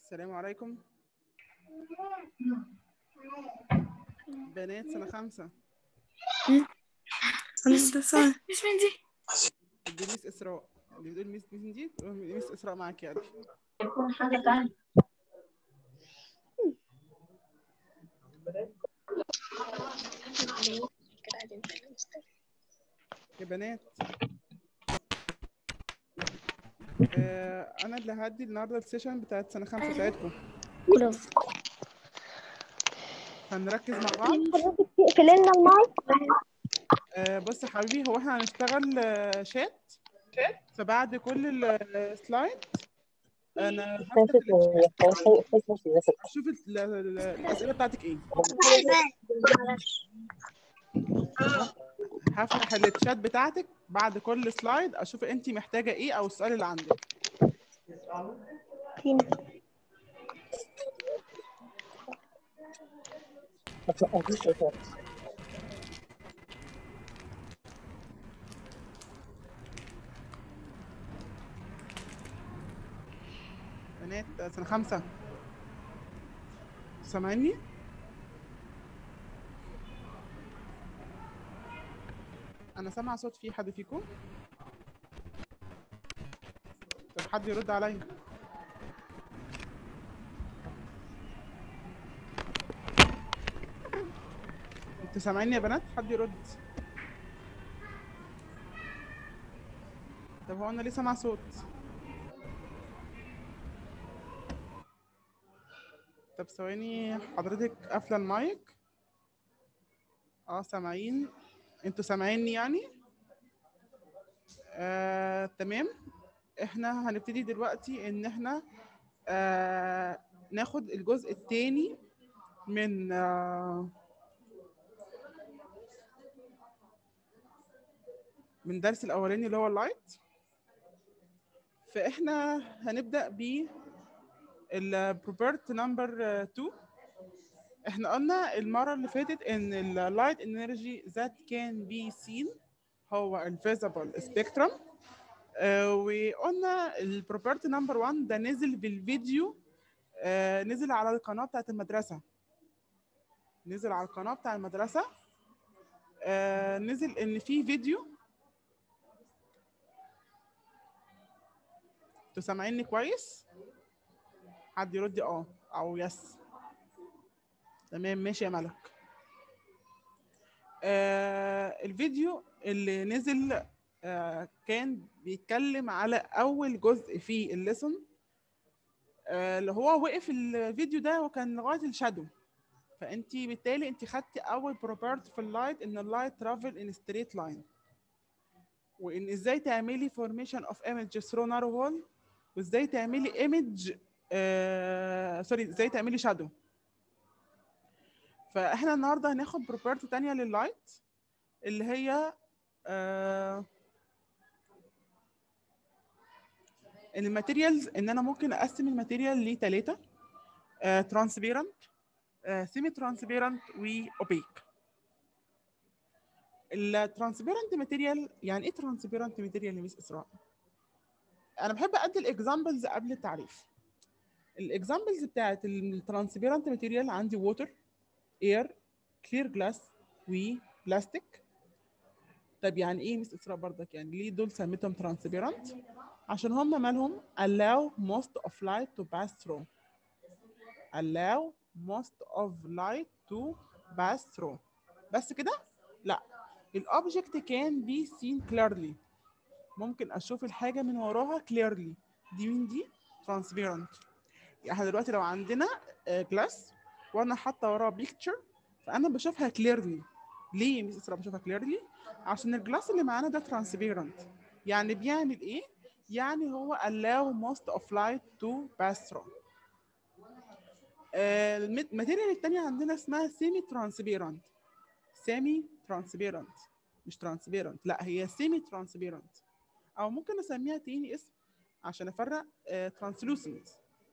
السلام عليكم بنات سنة خمسة هندسة مش من دي دي ميس إسراء اللي بتقول ميس ميس دي تقول ميس إسراء معاك يا قلبي يكون حاجة تانية يا بنات آه أنا اللي هدي النهاردة السيشن بتاعت سنة خمسة بتاعتكم هنركز مع بعض حضرتك تقفل لنا المايك آه بص يا حبيبي هو احنا هنشتغل آه، شات فبعد كل السلايد انا هفتح الشات اشوف ال- ال- الاسئله بتاعتك ايه هفتح الشات بتاعتك بعد كل سلايد اشوف انت محتاجه ايه او السؤال اللي عندك بنات سنه خمسه سامعيني انا سامعه صوت في حد فيكم طب حد يرد عليا انتوا سامعيني يا بنات حد يرد طب هو انا ليه سامعه صوت طب ثواني حضرتك قافله المايك اه سامعين انتوا سامعيني يعني آه، تمام احنا هنبتدي دلوقتي ان احنا آه، ناخد الجزء الثاني من آه، من درس الاولاني اللي هو اللايت فاحنا هنبدا ب البروبرت نمبر 2 احنا قلنا المره اللي فاتت ان اللايت انرجي ذات كان بي سين هو الفيزبل سبيكترم وقلنا البروبرتي نمبر 1 ده نزل بالفيديو آه، نزل على القناه بتاعت المدرسه نزل على القناه بتاع المدرسه آه، نزل ان في فيديو انتوا سامعيني كويس حد يرد اه او يس تمام ماشي يا ملك آه الفيديو اللي نزل آه كان بيتكلم على اول جزء في الليسون آه اللي هو وقف الفيديو ده وكان لغايه الشادو فانت بالتالي انت خدتي اول بروبرتي في اللايت ان اللايت ترافل ان ستريت لاين وان ازاي تعملي فورميشن اوف ايمج ثرو نارو هول وازاي تعملي ايمج آه سوري ازاي تعملي شادو فاحنا النهارده هناخد بروبرتي تانية لللايت اللي هي آه ان الماتيريالز ان انا ممكن اقسم الماتيريال لثلاثه ترانسبيرنت سيمي ترانسبيرنت واوبيك الترانسبيرنت ماتيريال يعني ايه ترانسبيرنت ماتيريال يا ميس اسراء انا بحب ادي الاكزامبلز قبل التعريف الاكزامبلز بتاعت الترانسبيرنت ماتيريال عندي ووتر اير كلير جلاس وبلاستيك طب يعني ايه مس اسراء برضك يعني ليه دول سميتهم ترانسبيرنت عشان هم مالهم allow most of light to pass through allow most of light to pass through بس كده لا الاوبجكت كان بي seen clearly ممكن اشوف الحاجه من وراها clearly دي مين دي transparent يعني احنا دلوقتي لو عندنا جلاس وانا حاطه وراه بيكتشر فانا بشوفها كليرلي ليه يا ميس اسراء بشوفها كليرلي عشان الجلاس اللي معانا ده ترانسبيرنت يعني بيعمل ايه يعني هو allow most of light to pass through آه، المت- الماتيريال التانية عندنا اسمها سيمي ترانسبيرنت سيمي ترانسبيرنت مش ترانسبيرنت لا هي سيمي ترانسبيرنت او ممكن اسميها تاني اسم عشان افرق ترانسلوسنت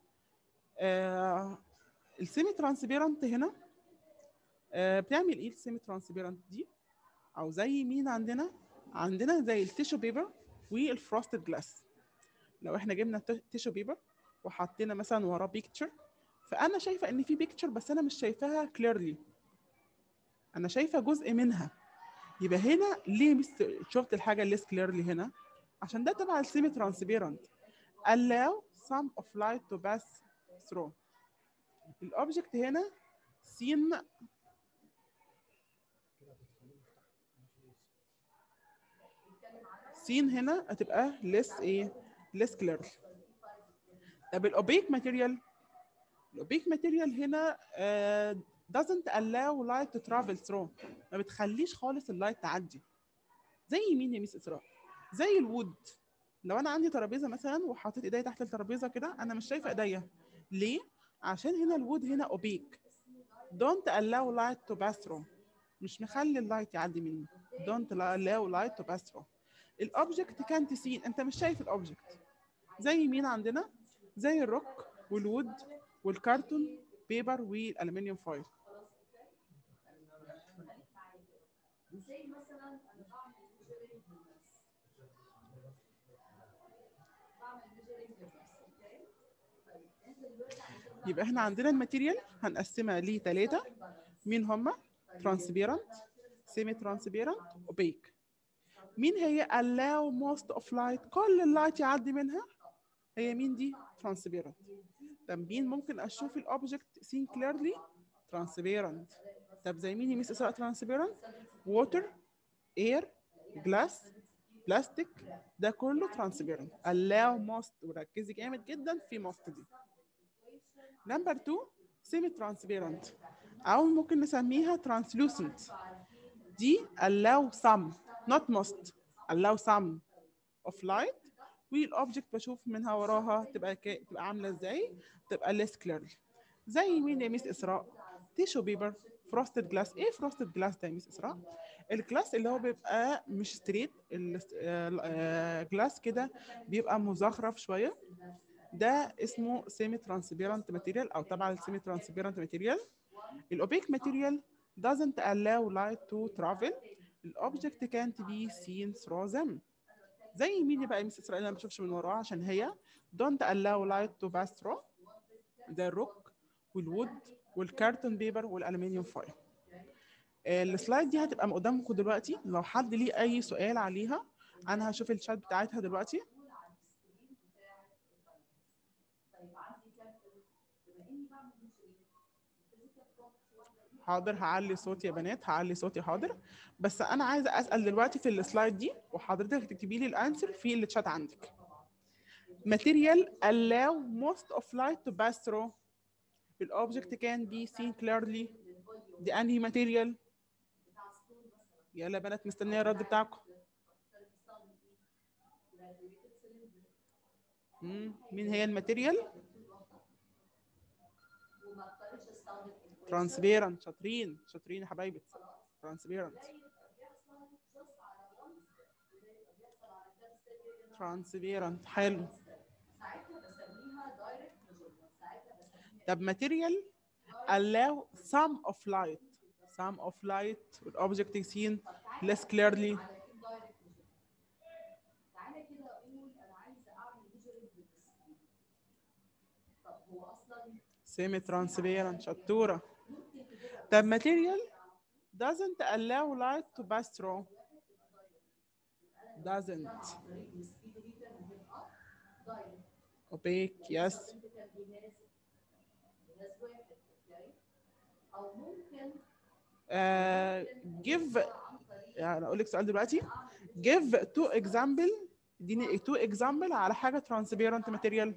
السيمي ترانسبيرنت هنا آه، بتعمل ايه السيمي ترانسبيرنت دي او زي مين عندنا عندنا زي التيشو بيبر والفروستد جلاس لو احنا جبنا تيشو بيبر وحطينا مثلا وراه بيكتشر فانا شايفه ان في بيكتشر بس انا مش شايفاها كليرلي انا شايفه جزء منها يبقى هنا ليه مش شفت الحاجه اللي كليرلي هنا عشان ده تبع السيمي ترانسبيرنت allow some of light to pass through الاوبجكت هنا سين سين هنا هتبقى less ايه less clear طب الاوبيك ماتيريال الاوبيك ماتيريال هنا uh, doesn't allow light to travel through ما بتخليش خالص اللايت تعدي زي مين يا ميس اسراء زي الوود لو انا عندي ترابيزه مثلا وحطيت ايديا تحت الترابيزه كده انا مش شايفه ايديا ليه عشان هنا الوود هنا اوبيك don't allow light to pass through مش مخلي اللايت يعدي مني don't allow light to pass through الاوبجكت كانت سين انت مش شايف الاوبجكت زي مين عندنا زي الروك والوود والكرتون بيبر والالومنيوم فويل زي مثلا انا بعمل ميجرنج للناس بعمل ميجرنج للناس اوكي طيب انت دلوقتي عشان يبقى احنا عندنا الماتيريال هنقسمها لثلاثه مين هما ترانسبيرنت سيمي ترانسبيرنت اوبيك مين هي allow most of light كل اللايت يعدي منها هي مين دي ترانسبيرنت طب مين ممكن اشوف الاوبجكت سين كليرلي ترانسبيرنت طب زي مين يا ميس اسراء ترانسبيرنت ووتر اير جلاس بلاستيك ده كله ترانسبيرنت allow most وركزي جامد جدا في most دي نمبر 2 سيمي ترانسبيرنت او ممكن نسميها translucent دي allow some not most allow some of light والاوبجكت بشوف منها وراها تبقى كا... تبقى عامله ازاي تبقى less clear زي مين يا ميس اسراء تيشو بيبر فروستد جلاس ايه فروستد جلاس ده يا ميس اسراء الجلاس اللي هو بيبقى مش ستريت الجلاس كده بيبقى مزخرف شويه ده اسمه سيمي ترانسبيرنت ماتيريال او تبع السيمي ترانسبيرنت ماتيريال الاوبيك ماتيريال doesn't allow light to travel الاوبجكت can't be seen through them زي مين بقى يا ميس اسرائيل انا ما بشوفش من وراها عشان هي don't allow light to pass through ده الروك والوود والكرتون بيبر والالومنيوم فويل السلايد دي هتبقى قدامكم دلوقتي لو حد ليه اي سؤال عليها انا هشوف الشات بتاعتها دلوقتي طيب عندي كام بما اني بعمل ميجرنج الفيزيكال بروبرتي واحده دي حاضر هعلي صوتي يا بنات هعلي صوتي حاضر بس انا عايزه اسال دلوقتي في السلايد دي وحضرتك تكتبي لي الانسر في الشات عندك material allow most of light to pass through الاوبجكت can be seen clearly دي انهي ماتيريال يلا يا بنات مستنيه الرد بتاعكم مم، مين هي الماتيريال وما اضطرش استخدم ترانسبيرنت شاطرين شاطرين يا حبايبي ترانسبيرنت ترانسبيرنت حلو ساعتها بسميها دايركت ميجرمنت ساعتها بسميها طب ماتيريال allow some of light some of light والobject seen less clearly على indirect measurement تعالى كده اقول انا عايزه اعمل ميجرنج للسكين طب هو اصلا semi transparent شطورة طب material doesn't allow light to pass through doesn't opaque yes او ممكن uh, give يعني اقول لك سؤال دلوقتي give two example اديني two example على حاجة transparent material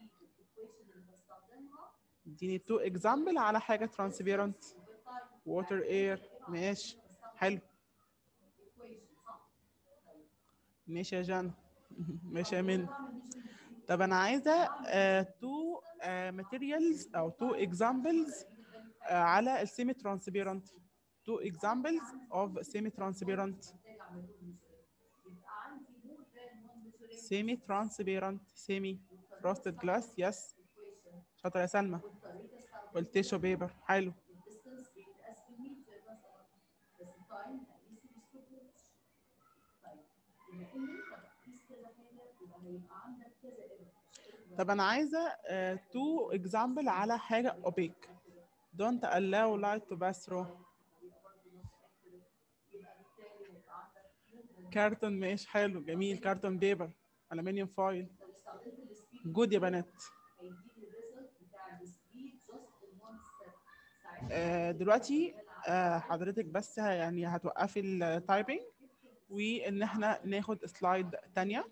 اديني two example على حاجة transparent water air ماشي حلو ماشي يا جان ماشي يا من طب انا عايزه uh, two uh, materials او two examples uh, على السيمي ترانسبيرنت two examples of semi transparent semi transparent semi frosted glass yes شاطر يا سلمى والتيشو بيبر حلو الديستنس بيتقاس بالمتر مثلا بس التايم هنقيس بالستوبوتش طيب بما ان انت بتقيس كذا حاجه يبقى طب انا عايزه تو اكزامبل على حاجه opaque don't allow light to pass through كارتون ماشي حلو جميل كارتون بيبر الومنيوم فايل جود يا بنات آه، دلوقتي آه، حضرتك بس ه- يعني هتوقفي التايبنج وان احنا ناخد سلايد تانية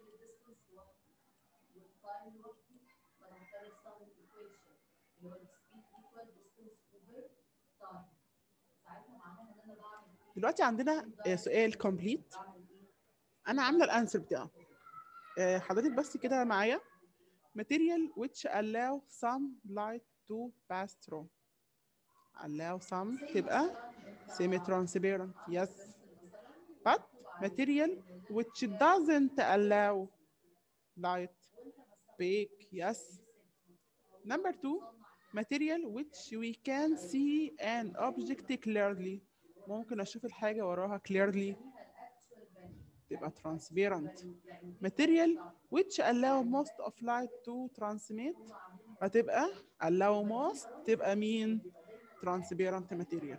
دلوقتي عندنا آه، سؤال كومبليت انا عامله الانسر بتاعه آه، حضرتك بس كده معايا material which allow some light to pass through allow some تبقى semi transparent yes but material which doesn't allow light big yes number two material which we can see an object clearly ممكن اشوف الحاجه وراها clearly تبقى transparent material which allow most of light to transmit هتبقى allow most تبقى مين transparent material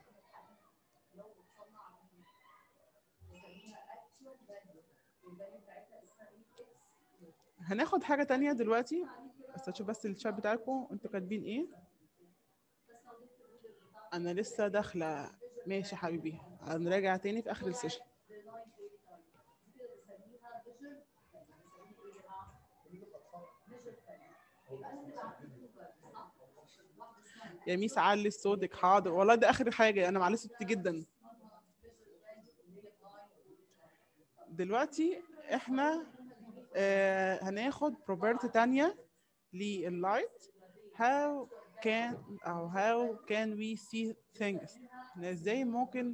هناخد حاجة تانية دلوقتي بس اشوف بس الشات بتاعكم انتوا كاتبين ايه انا لسه داخلة ماشي يا حبيبي هنراجع تاني في اخر السيشن يا ميس علي صوتك حاضر والله ده اخر حاجه انا معلش صوتي جدا دلوقتي احنا آه هناخد بروبرتي تانية لللايت how can او how can we see things إحنا ازاي ممكن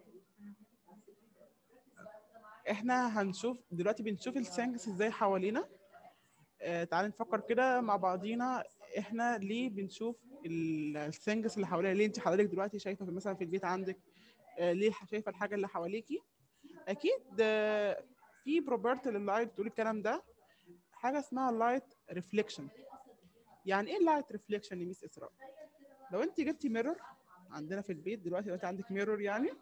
احنا هنشوف دلوقتي بنشوف الثينجز ازاي حوالينا آه تعالي نفكر كده مع بعضينا احنا ليه بنشوف الثينجز اللي حوالينا ليه انت حضرتك دلوقتي شايفه في- مثلا في البيت عندك آه ليه شايفه الحاجه اللي حواليكي اكيد آه، في بروبرتي لللايت بتقول الكلام ده حاجه اسمها لايت ريفليكشن يعني ايه اللايت ريفليكشن يا ميس اسراء لو انت جبتي ميرور عندنا في البيت دلوقتي دلوقتي عندك ميرور يعني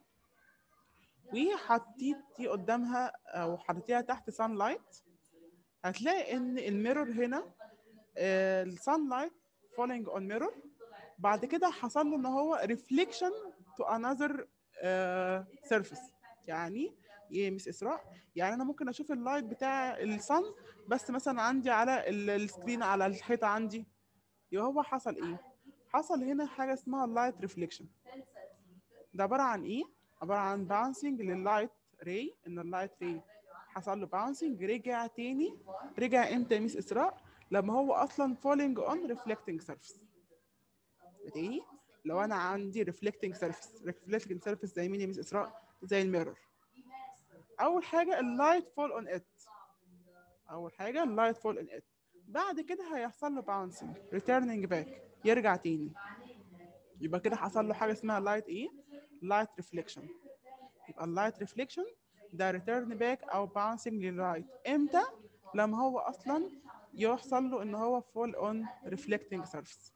وحطيتي قدامها او حطيتيها تحت سان لايت هتلاقي ان الميرور هنا السان لايت falling on mirror بعد كده حصل له ان هو reflection to another uh, surface يعني ايه مس اسراء يعني انا ممكن اشوف اللايت بتاع الصن بس مثلا عندي على ال- السكرين على الحيطه عندي يبقى هو حصل ايه حصل هنا حاجه اسمها اللايت ريفليكشن ده عباره عن ايه عباره عن باونسنج لللايت راي ان اللايت راي حصل له باونسنج رجع تاني رجع امتى يا ميس اسراء لما هو اصلا falling on reflecting surface تاني لو انا عندي reflecting surface reflecting surface زي مين يا ميس اسراء زي الميرور اول حاجه اللايت فول اون ات اول حاجه اللايت فول اون ات بعد كده هيحصل له باونسنج ريتيرنينج باك يرجع تاني يبقى كده حصل له حاجه اسمها لايت ايه لايت ريفليكشن يبقى اللايت ريفليكشن ده ريتيرن باك او باونسنج لللايت امتى لما هو اصلا يحصل له ان هو فول اون ريفلكتنج سيرفيس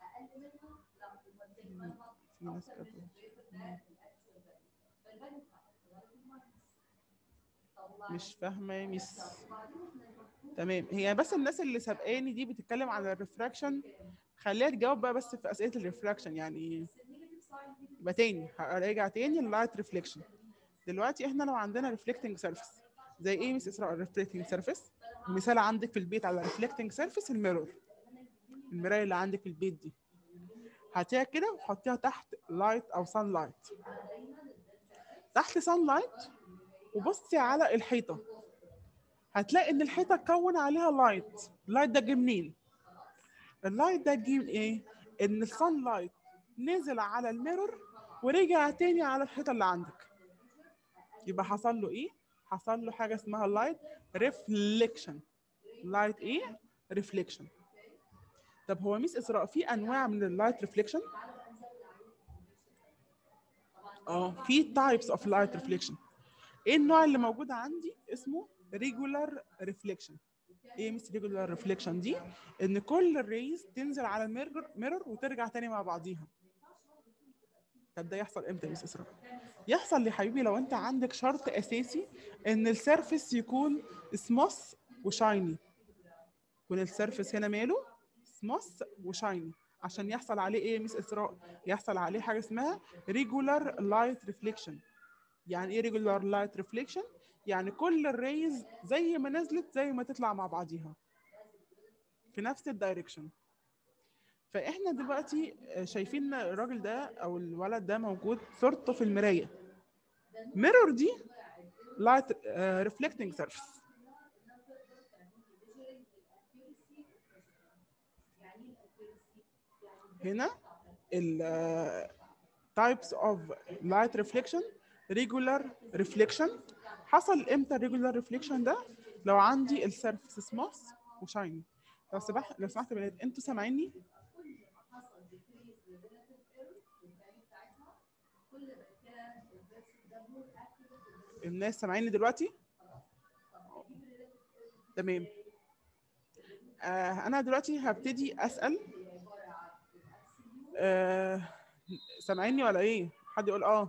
في ناس كاتبة. مش فاهمه يا ميس تمام هي بس الناس اللي سابقاني دي بتتكلم عن الريفراكشن خليها تجاوب بقى بس في اسئله الريفراكشن يعني يبقى تاني هراجع تاني اللايت ريفليكشن دلوقتي احنا لو عندنا ريفلكتنج سيرفيس زي ايه مس اسراء الريفلكتنج سيرفيس مثال عندك في البيت على ريفلكتنج سيرفيس الميرور المرايه اللي عندك في البيت دي هاتيها كده وحطيها تحت لايت او سان لايت تحت سان لايت وبصي على الحيطه هتلاقي ان الحيطه اتكون عليها لايت اللايت ده جه منين اللايت ده جه من ايه ان السان لايت نزل على الميرور ورجع تاني على الحيطه اللي عندك يبقى حصل له ايه حصل له حاجه اسمها لايت ريفليكشن لايت ايه ريفليكشن طب هو ميس اسراء في انواع من اللايت ريفليكشن اه في تايبس اوف لايت ريفليكشن ايه النوع اللي موجود عندي اسمه ريجولار ريفليكشن ايه مس ريجولار ريفليكشن دي ان كل الريز تنزل على الميرور ميرور وترجع تاني مع بعضيها طب ده يحصل امتى يا مس اسراء يحصل يا حبيبي لو انت عندك شرط اساسي ان السيرفيس يكون سموث وشايني يكون السيرفيس هنا ماله سموث وشايني عشان يحصل عليه ايه يا مس اسراء يحصل عليه حاجه اسمها ريجولار لايت ريفليكشن يعني ايه ريجولار لايت ريفليكشن يعني كل الريز زي ما نزلت زي ما تطلع مع بعضيها في نفس الدايركشن فاحنا دلوقتي شايفين الراجل ده او الولد ده موجود صورته في المرايه ميرور دي لايت ريفلكتنج سيرفيس هنا ال types of light reflection regular reflection حصل امتى الريجولار ريفليكشن ده لو عندي السيرفيس سموث وشايني لو سمحت لو سمحت يا بنات انتوا سامعيني الناس سامعيني دلوقتي تمام آه انا دلوقتي هبتدي اسال آه سامعيني ولا ايه حد يقول اه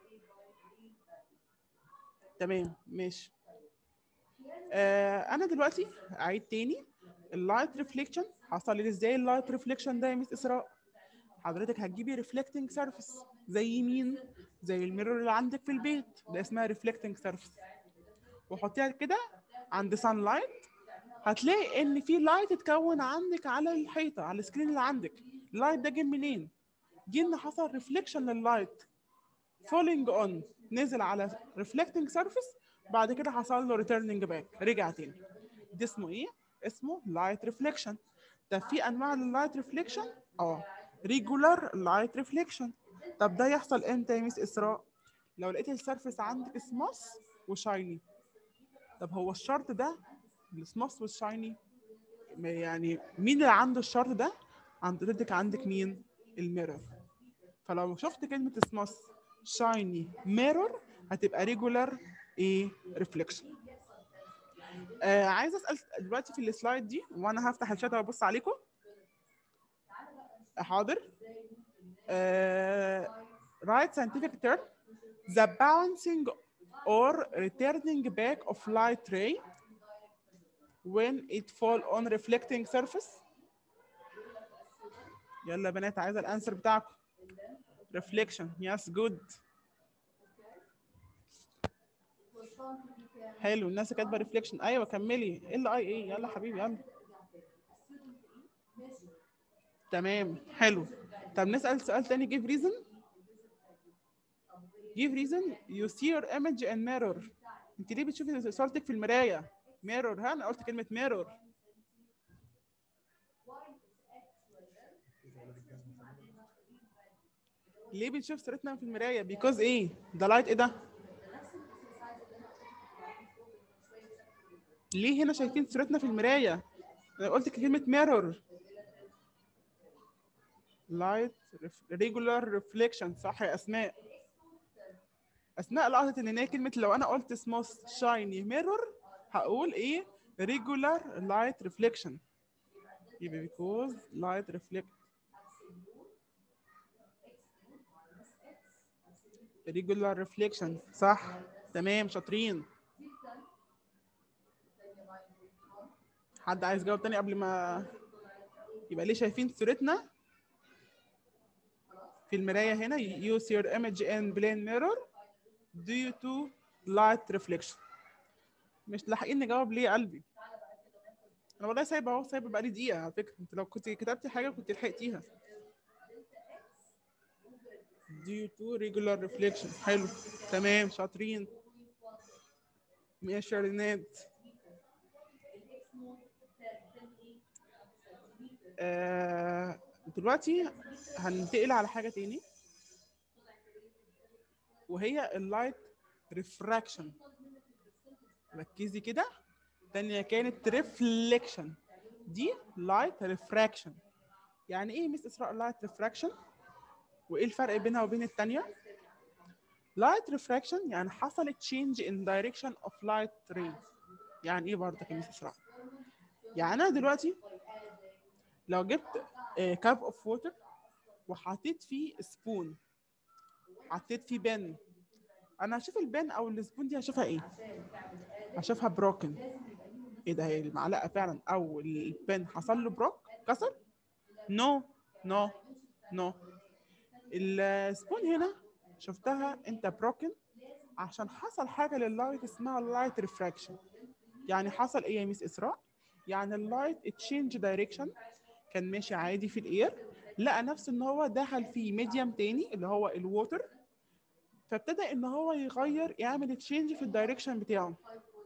تمام ماشي آه انا دلوقتي اعيد تاني اللايت ريفليكشن حصل لي ازاي اللايت ريفليكشن ده يا مس اسراء حضرتك هتجيبي ريفلكتنج سيرفيس زي مين زي الميرور اللي عندك في البيت ده اسمها ريفلكتنج سيرفيس وحطيها كده عند سان لايت هتلاقي ان في لايت اتكون عندك على الحيطه على السكرين اللي عندك اللايت ده جه منين جه ان حصل ريفليكشن لللايت فولينج اون نزل على ريفلكتنج سيرفيس بعد كده حصل له ريتيرنينج باك رجع تاني ده اسمه ايه اسمه لايت ريفليكشن طب في انواع لللايت ريفليكشن اه ريجولار لايت ريفليكشن طب ده يحصل امتى يا ميس اسراء لو لقيت السيرفيس عندك سموث وشايني طب هو الشرط ده السموث والشايني يعني مين اللي عنده الشرط ده عند حضرتك عندك مين الميرور فلو شفت كلمه سموث شايني ميرور هتبقى ريجولار ايه ريفليكشن آه عايزه اسال دلوقتي في السلايد دي وانا هفتح الشات وابص عليكم حاضر uh, right scientific term the bouncing or returning back of light ray when it fall on reflecting surface يلا يا بنات عايزه الانسر بتاعكم reflection yes good حلو الناس كاتبه ريفليكشن ايوه كملي ال اي ايه يلا حبيبي يلا تمام حلو طب نسال سؤال تاني give reason give reason you see your image in mirror انت ليه بتشوفي صورتك في المرايه mirror ها انا قلت كلمه mirror ليه بنشوف صورتنا في المرايه because ايه ده لايت ايه ده ليه هنا شايفين صورتنا في المرايه انا قلت كلمه mirror light regular reflection صح يا اسماء اسماء لاحظت ان هي كلمه لو انا قلت smooth shiny mirror هقول ايه regular light reflection يبقى because light reflect regular reflection صح تمام شاطرين حد عايز يجاوب تاني قبل ما يبقى ليه شايفين صورتنا في المراية هنا use your image in plane mirror due to light reflection مش لاحقين نجاوب ليه يا قلبي انا والله سايبه اهو سايبه بقالي دقيقة على فكرة انت لو كنت كتبتي حاجة كنت لحقتيها due to regular reflection حلو تمام شاطرين ماشي يا ريناد آه دلوقتي هننتقل على حاجة تاني وهي اللايت ريفراكشن ركزي كده تانية كانت ريفليكشن دي لايت ريفراكشن يعني ايه مس اسراء لايت ريفراكشن وايه الفرق بينها وبين التانية لايت ريفراكشن يعني حصلت change in direction of light ray يعني ايه برضه يا مس اسراء يعني انا دلوقتي لو جبت كاب اوف ووتر وحطيت فيه سبون حطيت فيه بن انا هشوف البن او السبون دي هشوفها ايه هشوفها بروكن ايه ده هي المعلقه فعلا او البن حصل له بروك كسر نو نو نو السبون هنا شفتها انت بروكن عشان حصل حاجه لللايت اسمها لايت ريفراكشن يعني حصل ايه يا ميس اسراء يعني اللايت اتشينج دايركشن كان ماشي عادي في الاير لقى نفسه ان هو دخل في ميديم تاني اللي هو الووتر فابتدى ان هو يغير يعمل تشينج في الدايركشن بتاعه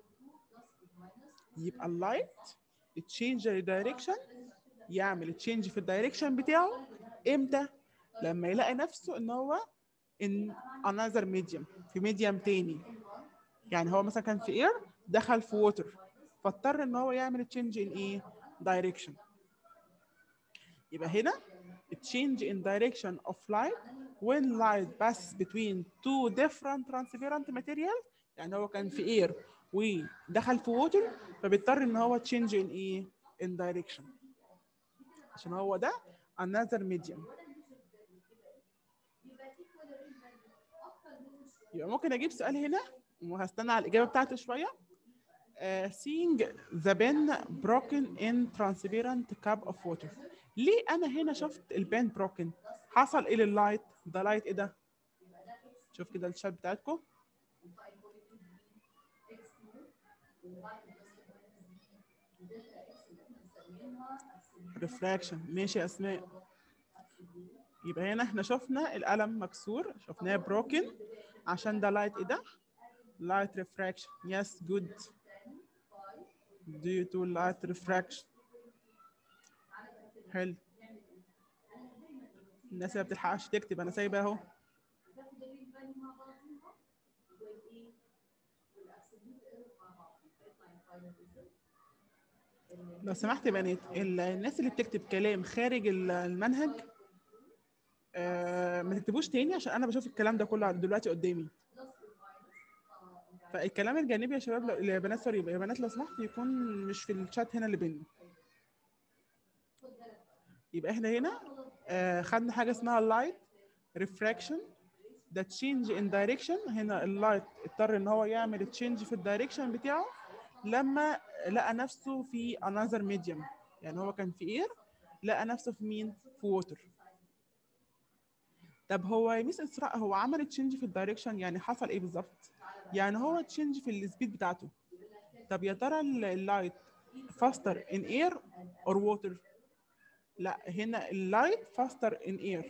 يبقى اللايت تشينج الدايركشن يعمل تشينج في الدايركشن بتاعه امتى لما يلاقي نفسه ان هو in another medium في ميديم تاني يعني هو مثلا كان في اير دخل في ووتر فاضطر ان هو يعمل تشينج ان ايه دايركشن يبقى هنا change in direction of light when light passes between two different transparent materials يعني هو كان في air ودخل في water فبيضطر ان هو change in ايه in direction عشان هو ده another medium يبقى ممكن اجيب سؤال هنا وهستنى على الاجابه بتاعته شويه uh, seeing the pen broken in transparent cup of water ليه انا هنا شفت البان بروكن حصل ايه لللايت ده لايت ايه ده شوف كده الشات بتاعتكم ريفراكشن ماشي يا اسماء يبقى هنا احنا شفنا القلم مكسور شفناه بروكن عشان ده لايت ايه ده light refraction yes good due to light refraction حلو الناس اللي ما بتلحقش تكتب انا سايبه اهو لو سمحت يا بنات ال- الناس اللي بتكتب كلام خارج ال- المنهج آه ما تكتبوش تاني عشان انا بشوف الكلام ده كله دلوقتي قدامي فالكلام الجانبي يا شباب لو يا بنات سوري يا بنات لو سمحت يكون مش في الشات هنا اللي بيننا يبقى احنا هنا آه خدنا حاجه اسمها اللايت ريفراكشن ده تشينج ان دايركشن هنا اللايت اضطر ان هو يعمل تشينج في الدايركشن بتاعه لما لقى نفسه في انذر ميديوم يعني هو كان في اير لقى نفسه في مين في ووتر طب هو يا ميس اسراء هو عمل تشينج في الدايركشن يعني حصل ايه بالظبط يعني هو تشينج في السبيد بتاعته طب يا ترى اللايت faster in air or water لا هنا اللايت faster in air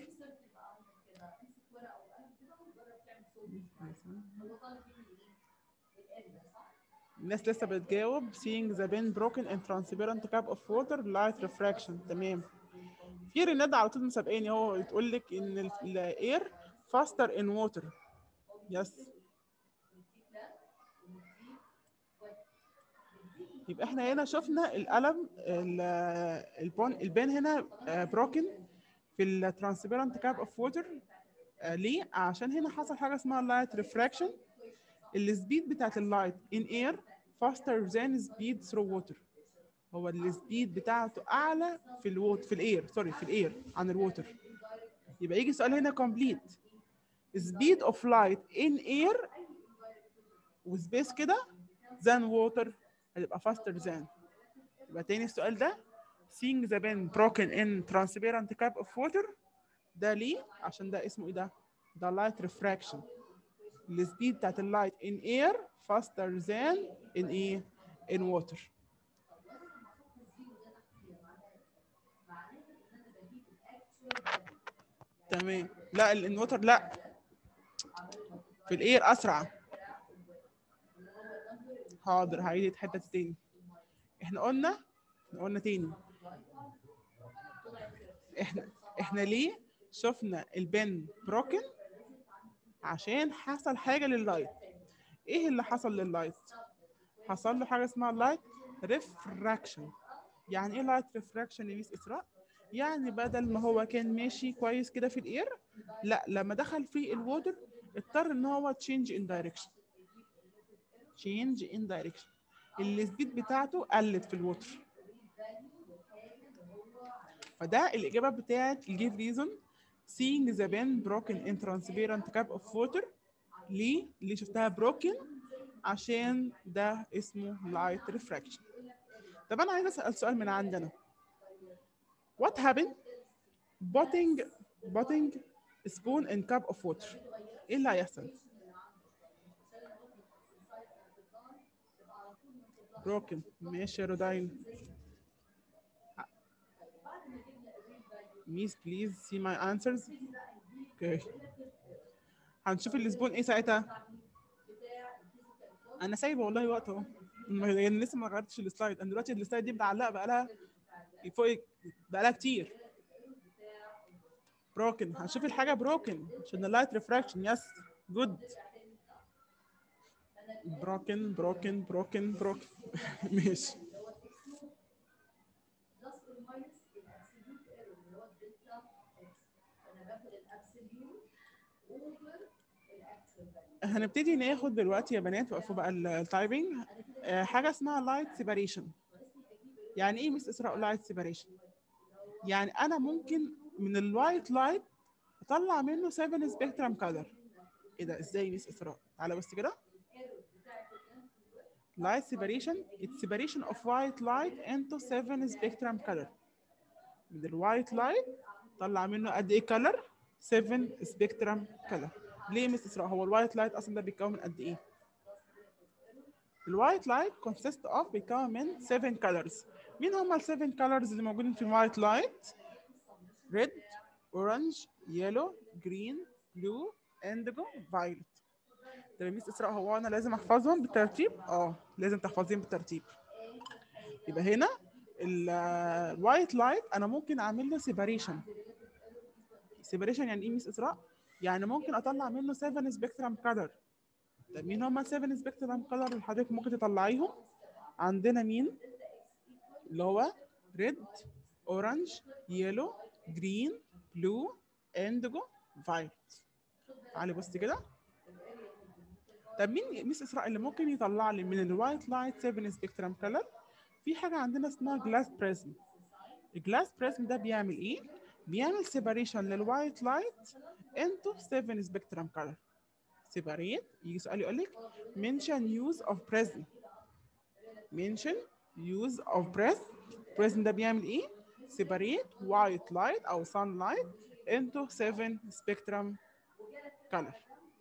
الناس لسه بتجاوب seeing the pen broken in transparent cup of water light refraction تمام في رناد على طول مسابقاني هو بتقول لك ان الاير faster in water يس يبقى احنا هنا شفنا القلم ال- البون البين هنا بروكن في الترانسبيرنت كاب اوف ووتر ليه؟ عشان هنا حصل حاجه اسمها لايت ريفراكشن السبيد بتاعت اللايت ان اير faster than speed through water هو السبيد بتاعته اعلى في الووت في الاير سوري في الاير عن الووتر يبقى يجي سؤال هنا كومبليت speed of light in air وسبيس كده than water هتبقى faster than يبقى تاني السؤال ده seeing the pen broken in transparent cup of water ده ليه؟ عشان ده اسمه ايه ده؟ ده light refraction السبيد بتاعت اللايت in air faster than in ايه؟ in water تمام لا الانوتر لا في الاير اسرع حاضر هعيد حته تاني احنا قلنا احنا قلنا تاني احنا احنا ليه شفنا البن بروكن عشان حصل حاجه لللايت ايه اللي حصل لللايت حصل له حاجه اسمها لايت ريفراكشن يعني ايه لايت ريفراكشن يا ميس اسراء يعني بدل ما هو كان ماشي كويس كده في الاير لا لما دخل في الووتر اضطر ان هو تشينج ان دايركشن تشينج ان دايركشن السبيد بتاعته قلت في الووتر فده الاجابه بتاعت الجيف ريزون seeing the pen broken in transparent cup of water ليه؟ اللي شفتها broken عشان ده اسمه light refraction طب انا عايز اسال سؤال من عندنا what happened putting putting spoon in cup of water ايه اللي هيحصل broken ماشي يا روداين Miss please see my answers okay هنشوف السبون ايه ساعتها انا سايبه والله وقت اهو ما- يعني لسه ما غيرتش السلايد انا دلوقتي السلايد دي معلقه بقى لها فوق بقى لها كتير بروكن هنشوف الحاجه بروكن عشان اللايت ريفراكشن يس جود بروكن بروكن بروكن بروكن ماشي بلس اور ماينس الابسوليوت ايرور اللي هو الدلتا اكس انا باخد الابسوليوت اوفر الاكشوال فاليو هنبتدي ناخد دلوقتي يا بنات وقفوا بقى ال- التايبنج آه، حاجه اسمها لايت سيباريشن يعني ايه مس اسراء لايت سيباريشن يعني انا ممكن من الوايت لايت اطلع منه 7 سبيكترم كلر ايه ده ازاي مس اسراء تعالى بس كده light separation it's separation of white light into 7 spectrum color من الوايت لايت طلع منه قد ايه color 7 spectrum color ليه مس اسراء هو الوايت لايت اصلا ده بيتكون من قد ايه الوايت لايت consist of بيتكون من 7 colors مين هم ال 7 colors اللي موجودين في الوايت لايت red orange yellow green blue indigo violet طب يا ميس اسراء هو انا لازم احفظهم بالترتيب اه لازم تحفظيهم بالترتيب يبقى هنا الوايت لايت انا ممكن اعمل له سيباريشن سيباريشن يعني ايه ميس اسراء يعني ممكن اطلع منه 7 سبيكترم كلر طب مين هم ال 7 سبيكترم كلر اللي حضرتك ممكن تطلعيهم عندنا مين اللي هو ريد اورنج يلو جرين بلو اندجو فايلت تعالي بصي كده طب مين ميس اسراء اللي ممكن يطلع لي من الوايت لايت 7 سبيكترم كلر في حاجه عندنا اسمها جلاس بريزم الجلاس بريزم ده بيعمل ايه بيعمل سيباريشن للوايت لايت انتو 7 سبيكترم كلر سيباريت يجي سؤال يقول لك mention use of prism mention use of prism prism ده بيعمل ايه separate white light او sunlight into 7 spectrum color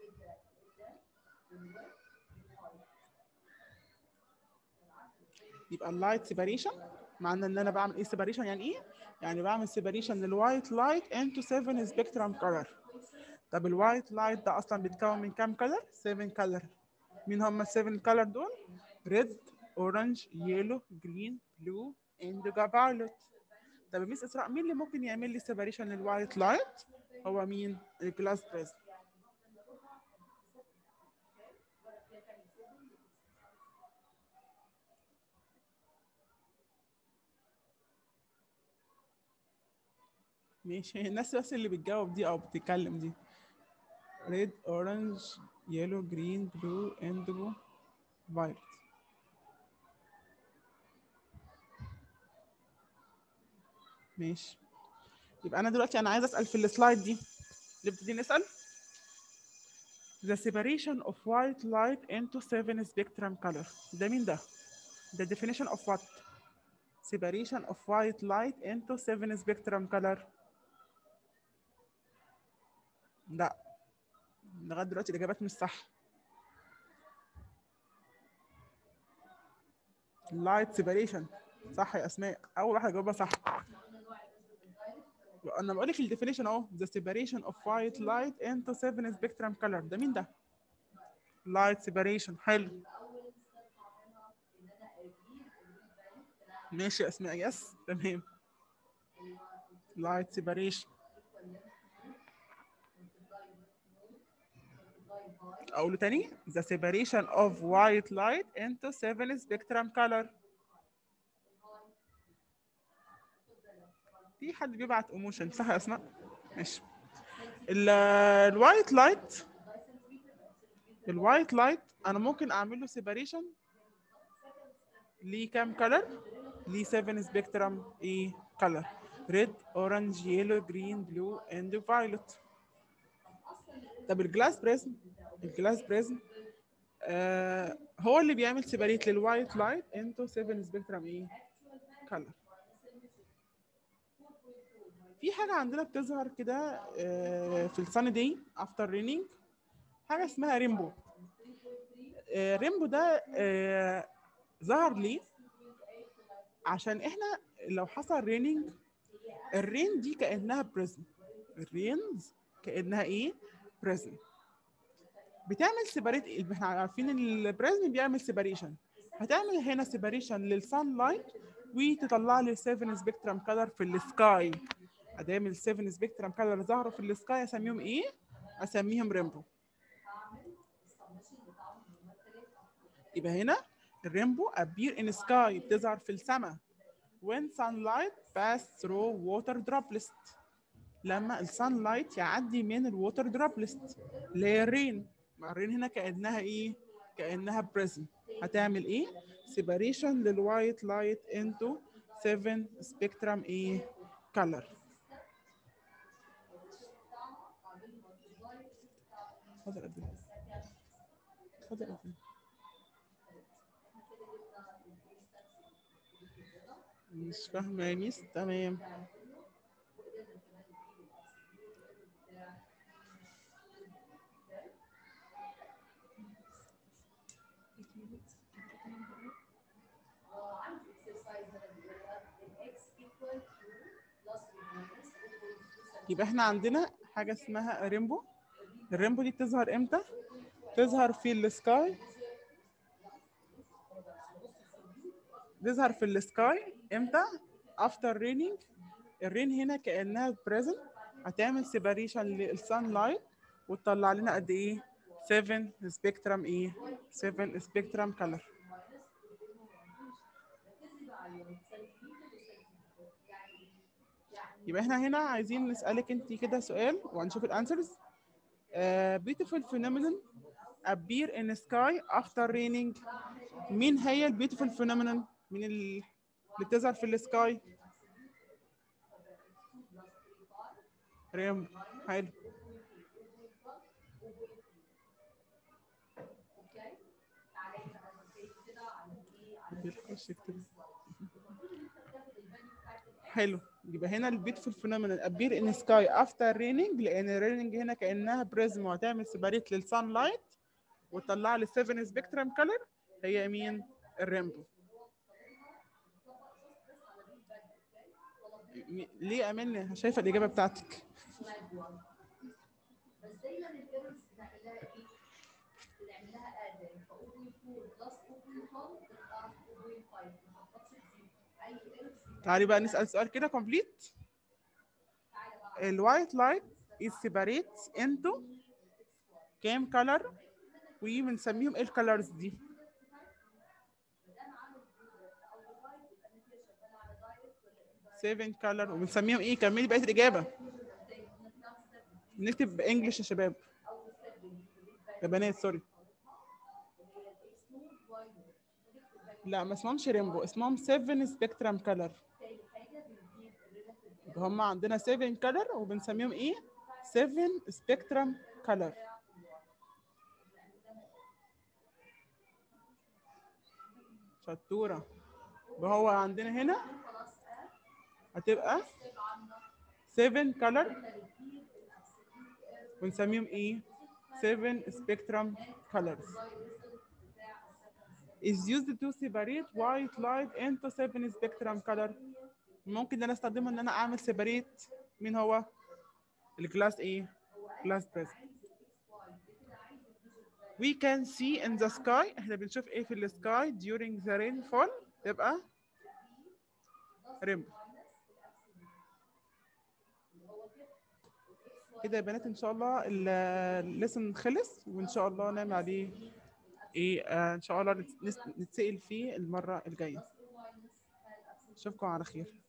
يبقى اللايت سيباريشن معنى ان انا بعمل ايه سيباريشن يعني ايه يعني بعمل سيباريشن للوايت لايت انتو 7 سبيكترم كلر طب الوايت لايت ده اصلا بيتكون من كام كلر 7 كلر مين هم ال 7 كلر دول ريد اورنج يلو جرين بلو انديجو فايولت طب يا ميس اسراء مين اللي ممكن يعمل لي سيباريشن للوايت لايت هو مين الجلاس بريزم ماشي الناس بس اللي بتجاوب دي او بتتكلم دي ريد اورنج يلو جرين بلو اندجو فايلت ماشي يبقى انا دلوقتي انا عايزه اسال في السلايد دي نبتدي نسال The separation of white light into seven spectrum color ده مين ده؟ The definition of what? Separation of white light into seven spectrum color لا لغايه دلوقتي الاجابات مش صح لايت سيباريشن صح يا اسماء اول واحده جاوبها صح انا بقول لك الديفينيشن اهو the separation of white light into seven spectrum color ده مين ده light separation حلو ماشي يا اسماء يس تمام light separation اقوله تاني the separation of white light into seven spectrum color في حد بيبعت ايموشن صح يا اسماء ماشي الوايت لايت الوايت لايت انا ممكن اعمل له سيباريشن ليه كام كلر ليه 7 سبيكترم ايه كلر red orange yellow green blue and violet طب الجلاس بريزم الجلاس بريزم آه هو اللي بيعمل سيباريت للوايت لايت انتو 7 سبيكترم ايه كلر في حاجة عندنا بتظهر كده آه، في السان داي افتر رينينج حاجة اسمها ريمبو آه، ريمبو ده آه، ظهر ليه عشان احنا لو حصل رينينج الرين دي كأنها بريزم الرينز كأنها ايه بريزم بتعمل سيباريت احنا عارفين ان البريزم بيعمل سيباريشن هتعمل هنا سيباريشن للسان لايت وتطلع لي 7 سبيكترم كلر في السكاي ادام ال 7 سبيكترم كلر ظهروا في السكاي اسميهم ايه؟ اسميهم ريمبو يبقى هنا الريمبو appear in sky بتظهر في السماء when sunlight pass through water droplets لما السان لايت يعدي من الووتر دروبلست اللي هي الرين مع الرين هنا كانها ايه كانها بريزم هتعمل ايه سيباريشن للوايت لايت انتو 7 سبيكترم ايه كلر اتفضل قد ايه اتفضل قد ايه مش فاهمة يا ميس تمام يبقى احنا عندنا حاجة اسمها ريمبو الريمبو دي بتظهر امتى؟ تظهر في السكاي تظهر في السكاي امتى؟ افتر رينينج الرين هنا كأنها بريزنت هتعمل سيباريشن للسان لايت وتطلع لنا قد ايه؟ 7 سبيكترم ايه؟ 7 سبيكترم كلر يبقى احنا هنا عايزين نسألك انت كده سؤال وهنشوف الانسرز uh, beautiful phenomenon appear in sky after raining مين هي ال beautiful phenomenon من ال- اللي بتظهر في السكاي ريم حلو بيخش يكتب. حلو يبقى هنا البيوتفول فينومينال ابير ان سكاي افتر رينينج لان الرينينج هنا كانها بريزم وهتعمل سيباريت للسان لايت وتطلع لي 7 سبيكترم كلر هي مين الريمبو م- ليه يا امين شايفه الاجابه بتاعتك بس دايما الايرورز بنعملها ايه؟ بنعملها ادم فاقول 4 بلس 4.1 تبقى 4.5 ما حطتش زيرو اي ايرورز تعالي بقى نسال سؤال كده كومبليت الوايت لايت is separates into كام كلر وبنسميهم ايه الكلرز دي سيفن كلر وبنسميهم ايه كملي بقيه الاجابه نكتب بانجلش يا شباب يا بنات سوري لا ما اسمهمش ريمبو اسمهم 7 سبيكترم كلر هم عندنا 7 كلر وبنسميهم ايه 7 سبيكترم كلر شطوره وهو عندنا هنا هتبقى 7 كلر ونسميهم ايه 7 spectrum colors is used to separate white light into 7 spectrum color ممكن ان انا استخدمه ان انا اعمل separate مين هو الجلاس ايه glass prism we can see in the sky احنا بنشوف ايه في السكاي during the rainfall تبقى ريمبو كده يا بنات ان شاء الله الليسن خلص وان شاء الله نعمل عليه ايه آه ان شاء الله نت- نس- نتسأل فيه المره الجايه اشوفكم على خير